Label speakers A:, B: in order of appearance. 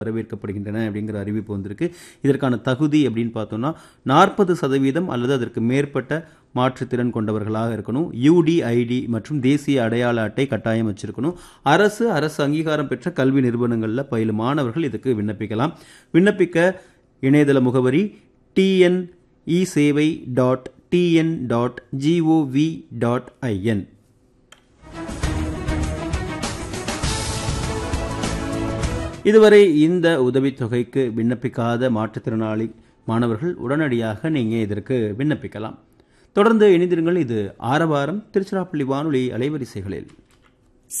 A: வரவேற்கப்படுகின்றன அப்படிங்கிற அறிவிப்பு வந்திருக்கு இதற்கான தகுதி அப்படின்னு பார்த்தோம்னா நாற்பது சதவீதம் அல்லது அதற்கு மேற்பட்ட மாற்றுத்திறன் கொண்டவர்களாக இருக்கணும் யூடிஐடி மற்றும் தேசிய அடையாள அட்டை கட்டாயம் வச்சிருக்கணும் அரசு அரசு அங்கீகாரம் பெற்ற கல்வி நிறுவனங்களில் பயிலும் மாணவர்கள் இதுக்கு விண்ணப்பிக்கலாம் விண்ணப்பிக்க இணையதள முகவரி TN e Sevai dot TN dot GOV dot IN இதுவரை இந்த உதவித்தொகைக்கு விண்ணப்பிக்காத மாற்றுத்திறனாளி மாணவர்கள் உடனடியாக நீங்கள் இதற்கு விண்ணப்பிக்கலாம் தொடர்ந்து இணைந்திருங்கள் இது ஆரவாரம் திருச்சிராப்பள்ளி வானொலி அலைவரிசைகளில்